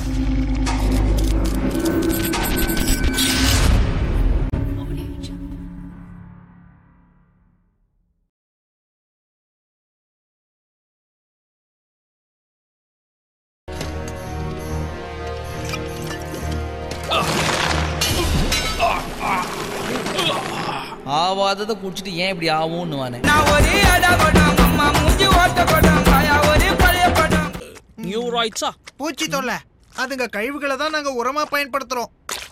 ஆவாததை குடிச்சிட்டு ஏன் இப்படி ஆகும்னு வானே நான் ஒரே அடா படம் அம்மா மூஞ்சி ஓட்ட படம் பாயா ஒரே பழைய படம் நியூ ராய்ட்ஸா பூச்சி தொல்லை அதுங்க கழிவுகளை தான் நாங்க உரமா பயன்படுத்துறோம்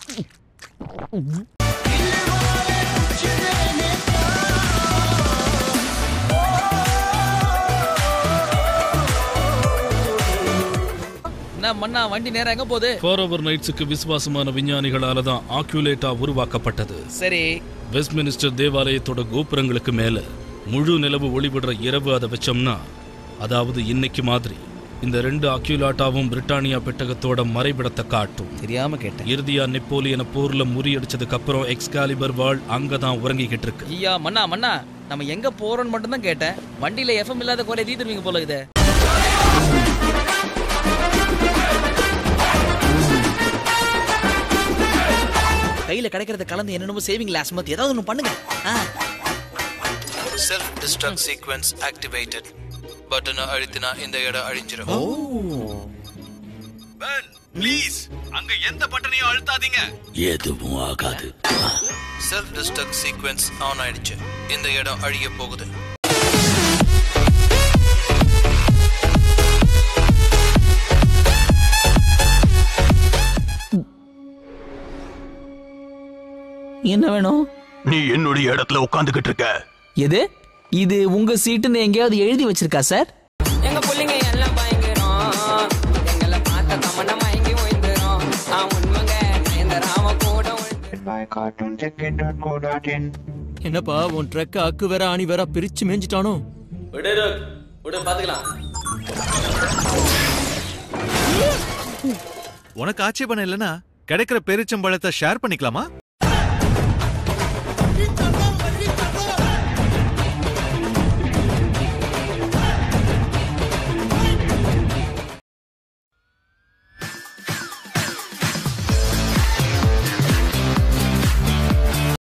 என்ன மண்ணா வண்டி நேரா எங்க போகுது ஃபார் ஓவர் நைட்ஸுக்கு விசுவாசமான விஞ்ஞானிகளால தான் ஆக்யூலேட்டா உருவாக்கப்பட்டது சரி வெஸ்ட்மினிஸ்டர் தேவாலயத்தோட கோபுரங்களுக்கு மேல முழு நிலவு ஒளிவிடுற இரவு அதை வச்சோம்னா அதாவது இன்னைக்கு மாதிரி இந்த ரெண்டு அக்யூலாட்டாவும் பிரிட்டானியா பெட்டகத்தோட மறைவிடத்தை காட்டும் தெரியாம கேட்டேன் இறுதியா நெப்போலியனை போர்ல முறியடிச்சதுக்கு அப்புறம் எக்ஸ்காலிபர் வாள் அங்கதான் உறங்கிக்கிட்டு இருக்கு ஐயா மண்ணா மண்ணா நம்ம எங்க போறோம்னு மட்டும் தான் கேட்டேன் வண்டியில எஃப்எம் இல்லாத குறை தீத்துருவீங்க போல இதே கையில கிடைக்கிறத கலந்து என்னென்னமோ சேவிங் லாஸ் மத்தி ஏதாவது ஒன்று பண்ணுங்க ஆ. செல்ஃப் டிஸ்ட்ரக்ட் சீக்வென்ஸ் ஆக்டிவேட்டட் பட்டனை அழுத்தினா இந்த இடம் அழிஞ்சிரும் ப்ளீஸ் அங்க எந்த பட்டனையும் அழுத்தாதீங்க எதுவும் ஆகாது செல்ஃப் டிஸ்ட்ரக்ட் சீக்வென்ஸ் ஆன் ஆயிடுச்சு இந்த இடம் அழிய போகுது என்ன வேணும் நீ என்னுடைய இடத்துல உட்காந்துக்கிட்டு இருக்க எது இது உங்க சீட்டுன்னு எங்கேயாவது எழுதி வச்சிருக்கா சார் எங்க புள்ளைங்க எல்லாம் பயங்கரம் எங்களை பார்த்த தமன மயங்கி ஓய்ந்துரும் ஆ உண்மைங்க இந்த ராம கூட என்னப்பா உன் ட்ரக் அக்கு வேற ஆணி வேற பிரிச்சு மேஞ்சிட்டானோ விடு விடு பாத்துக்கலாம் உனக்கு ஆட்சேபணம் இல்லனா கிடைக்கிற பெருச்சம்பழத்தை ஷேர் பண்ணிக்கலாமா